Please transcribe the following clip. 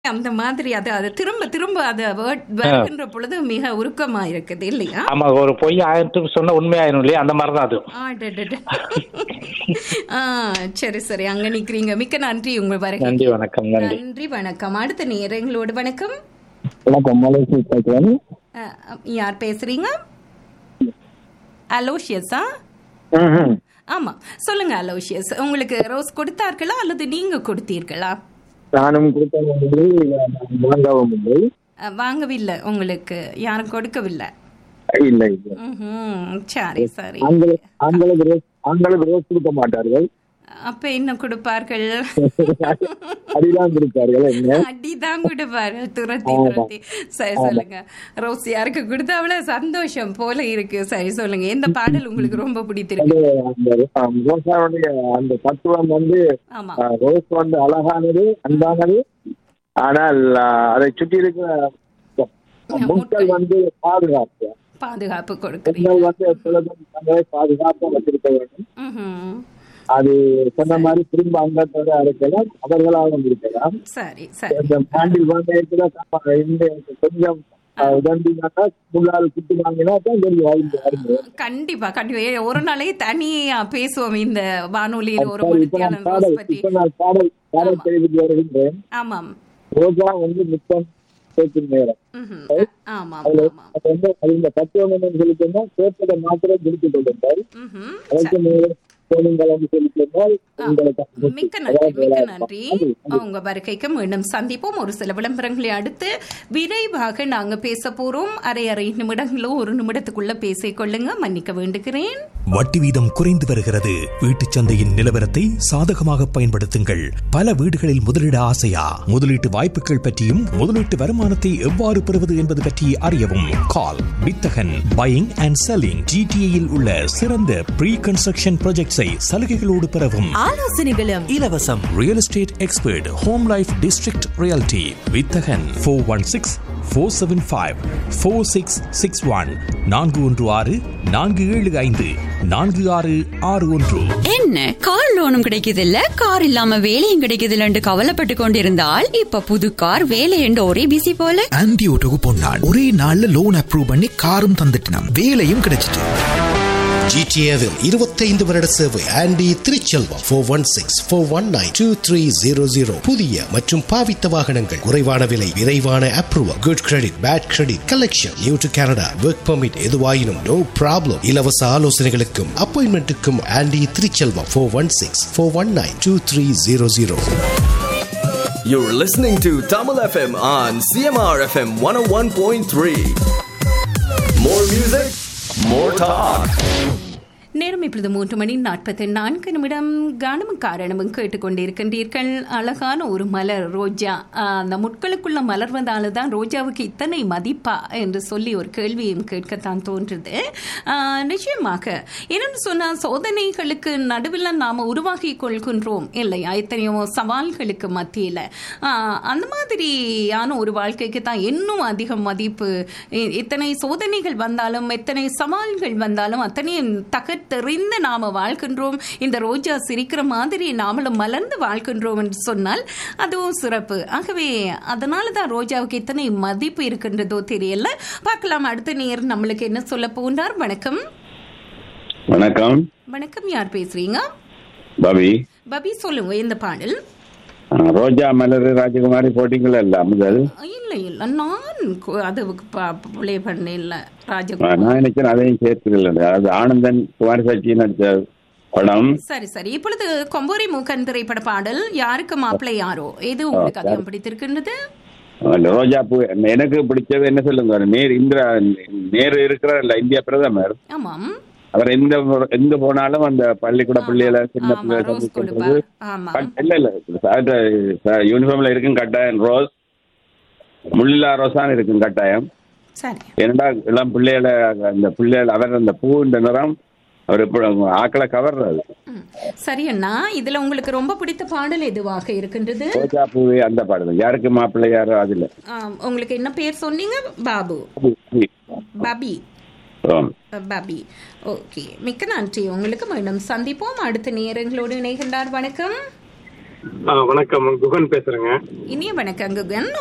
அந்த மாதிரி அது அது திரும்ப திரும்ப அது word வருகின்ற பொழுது மிக உருக்கமா இருக்குது இல்லையா ஆமா ஒரு பொய் ஆயிரத்துக்கு சொன்னா உண்மையாயிரும் இல்லையா அந்த மாதிரி தான் அது ஆடடட. ஆ சரி சரி அங்க நிக்கிறீங்க மிக்க நன்றி உங்க வருகை நன்றி வணக்கம் நன்றி நன்றி வணக்கம் அடுத்த நேரங்களோடு வணக்கம் வணக்கம் மலேசியா கேட்கிறேன் அ, யார் பேசுறீங்க அலோஷியஸா ஆமா சொல்லுங்க அலோஷியஸ் உங்களுக்கு ரோஸ் கொடுத்தார்களா அல்லது நீங்க கொடுத்தீர்களா நானும் கொடுக்கவும் இல்லை நான் வாங்கவும் இல்லை அ, வாங்கவில்லை உங்களுக்கு யாரும் கொடுக்கவில்லை இல்லை இல்லை ம்ஹும். சரி சரி ஆண்களுக்கு ஆண்களுக்கு ரோஸ் ஆண்களுக்கு ரோஸ் கொடுக்க மாட்டார்கள் அப்ப என்ன கொடுப்பார்கள் அடிதான் கொடுப்பார்கள் என்ன அடிதான் கொடுப்பார்கள் துரத்தி துரத்தி சரி சொல்லுங்க ரோஸ் யாருக்கு கொடுத்தா அவ்வளவு சந்தோஷம் போல இருக்கு சரி சொல்லுங்க எந்த பாடல் உங்களுக்கு ரொம்ப பிடித்திருக்கு அது அந்த ஆம், ரோசாவுடைய அந்த தத்துவம் வந்து ஆமா ஆ, ரோஸ் வந்து அழகானது அன்பானது ஆனால் ஆ, அதை சுற்றி இருக்கிற முட்கள் வந்து பாதுகாப்பு பாதுகாப்பு கொடுக்குறீங்க பெண்கள் வந்து எப்பொழுதும் தங்களை பாதுகாப்பாக வச்சிருக்க வேண்டும் ம்ஹும். அது சொன்ன மாதிரி திரும்ப அங்கத்தோட இருக்கலாம் அவர்களாகவும் இருக்கலாம் சரி சரி இந்த பாண்டில் வாங்கினா இந்த கொஞ்சம் உடம்பினாக்கா முள்ளால் குத்து வாங்கினா தான் கொஞ்சம் வாங்கி வாங்க கண்டிப்பா கண்டிப்பா ஏ, ஒரு நாளே தனியா பேசுவோம் இந்த வானொலியில் ஒரு இப்ப நான் மணித்தியாலம் பாடல் ரோஸ் பற்றி இப்ப நான் பாடல் பாடல் தெரிவித்து வருகின்றேன் ஆமாம் ரோஜா வந்து முத்தம் கேட்கும் நேரம் ம்ஹும். ஆமாம் அதுல ஆமாம் அது வந்து அது இந்த தத்துவம் என்னன்னு சொல்லி சொன்னா கேட்பதை மாத்திரம் பிடித்துக் கொள்ளுங்கள் ம்ஹும். அதற்கு மேலே போனுங்கள் என்று சொல்லி சொன்னால் உங்களுக்கு அது மிக்க முக்கியம். நன்றி அதாவது மிக்க வேலை நன்றி நன்றி. உங்க வருகைக்கு மீண்டும் சந்திப்போம் ஒரு சில விளம்பரங்களை அடுத்து விரைவாக நாங்க பேச போறோம் அரை அரை நிமிடங்களோ ஒரு நிமிடத்துக்குள்ள பேசிக் கொள்ளுங்க மன்னிக்க வேண்டுகிறேன் வட்டி வீதம் குறைந்து வருகிறது வீட்டுச் சந்தையின் நிலவரத்தை சாதகமாக பயன்படுத்துங்கள் பல வீடுகளில் முதலீட ஆசையா முதலீட்டு வாய்ப்புகள் பற்றியும் முதலீட்டு வருமானத்தை எவ்வாறு பெறுவது என்பது பற்றி அறியவும் கால் வித்தகன் பையிங் அண்ட் செல்லிங் ஜிடிஏயில் உள்ள சிறந்த ப்ரீ கன்ஸ்ட்ரக்ஷன் ப்ராஜெக்ட்ஸை சலுகைகளோடு பெறவும் ஆலோசனைகளும் இலவசம் real estate expert home life district reality வித்தகன் four one six four seven five four six six one நான்கு ஒன்று ஆறு நான்கு ஏழு ஐந்து நான்கு ஆறு ஆறு ஒன்று என்ன கார் லோனும் கிடைக்குது இல்ல கார் இல்லாம வேலையும் கிடைக்குது இல்லன்னு கவலைப்பட்டு கொண்டிருந்தால் இப்ப புது கார் வேலை என்று ஒரே பிசி போல ஆன்டி ஓட்டோக்கு பொன்னாள் ஒரே நாள்ல லோன் அப்ரூவ் பண்ணி காரும் தந்துட்டினாம் வேலையும் கிடைச்சிட்டு ஜிடிஏவில் இருபத்தைந்து வருட சேவை Andy Thiruchelvam four one six four one nine two three zero zero புதிய மற்றும் பாவித்த வாகனங்கள் குறைவான விலை விரைவான approval good credit bad credit collection new to Canada work permit எதுவாயினும் நோ ப்ராப்ளம் இலவச ஆலோசனைகளுக்கும் அப்பாயின்மெண்ட்டுக்கும் Andy Thiruchelvam four one six four one nine two three zero zero You're listening to Tamil FM on CMR FM 101.3. More music, more talk. நேரம் இப்பொழுது மூன்று மணி நாற்பத்தி நான்கு நிமிடம் கானமும் காரணமும் கேட்டுக்கொண்டிருக்கின்றீர்கள் அழகான ஒரு மலர் ரோஜா ஆஹ், அந்த முட்களுக்குள்ள மலர்வதால தான் ரோஜாவுக்கு இத்தனை மதிப்பா என்று சொல்லி ஒரு கேள்வியும் கேட்கத்தான் தோன்றுது ஆஹ், நிச்சயமாக என்னன்னு சொன்னால் சோதனைகளுக்கு நடுவில் நாம் உருவாக்கி கொள்கின்றோம் இல்லையா எத்தனையோ சவால்களுக்கு மத்தியில் அந்த மாதிரியான ஒரு வாழ்க்கைக்கு தான் இன்னும் அதிக மதிப்பு இ- இத்தனை சோதனைகள் வந்தாலும் எத்தனை சவால்கள் வந்தாலும் அத்தனையும் தகர்த்தெறிந்து நாம வாழ்கின்றோம் இந்த ரோஜா சிரிக்கிற மாதிரி நாமளும் மலர்ந்து வாழ்கின்றோம் என்று சொன்னால் அதுவும் சிறப்பு ஆகவே அதனால தான் ரோஜாவுக்கு இத்தனை மதிப்பு இருக்கின்றதோ தெரியல பார்க்கலாம் அடுத்த நேர் நம்மளுக்கு என்ன சொல்ல போன்றார் வணக்கம் வணக்கம் வணக்கம் யார் பேசுறீங்க பவி பபி சொல்லுங்க இந்த பாடல் ஆ, ரோஜா மலர் ராஜகுமாரி போட்டிங்களா இல்ல முதல் இல்ல இல்ல நான் கு- அது பிளே பண்ண இல்ல ஆ, ராஜகுமார் நான் நினைக்கிறேன் அதையும் சேர்த்துக்கல அது ஆனந்தன் குமார் சாட்சி நடிச்ச படம் சரி சரி இப்பொழுது கொம்பூரி மூக்கன் திரைப்பட பாடல் யாருக்கு மாப்பிள்ளை யாரோ எது உங்களுக்கு அதிகம் பிடித்திருக்கின்றது அந்த ரோஜா பூ எனக்கு பிடிச்சது என்ன சொல்லுங்க நேர் இந்திரா நேரு இருக்கிறார் இல்ல இந்தியா பிரதமர் ஆமாம் அவர் எந்த எங்க போனாலும் அந்த பள்ளிக்கூட பிள்ளைகளை சின்ன ஆமா பிள்ளைகளை ரோஸ் சந்திக்கிறது கொடுப்பார் ஆமா கட்- இல்ல இல்ல சார் யூனிஃபார்ம்ல இருக்கும் கட்டாயம் ரோஸ் முள்ளிலா ரோஸான் இருக்கும் கட்டாயம் சரி ஏன்னா எல்லாம் பிள்ளைகளை அந்த பிள்ளைகள் அவர் அந்த பூ இந்த நிறம் அவர் இப்ப ஆக்களை கவர்றது ம். சரி அண்ணா இதுல உங்களுக்கு ரொம்ப பிடித்த பாடல் எதுவாக இருக்கின்றது ரோஜா பூவே அந்த பாடுது யாருக்கு மாப்பிள்ளை யாரோ அதுல ஆம், உங்களுக்கு என்ன பேர் சொன்னீங்க பாபு பபி ஆம். பபி ஓகே மிக்க நன்றி உங்களுக்கு மீண்டும் சந்திப்போம் அடுத்த நேரங்களோடு இணைகின்றார் வணக்கம் வணக்கம் குகன் பேசுறேங்க இனிய வணக்கம் குகன்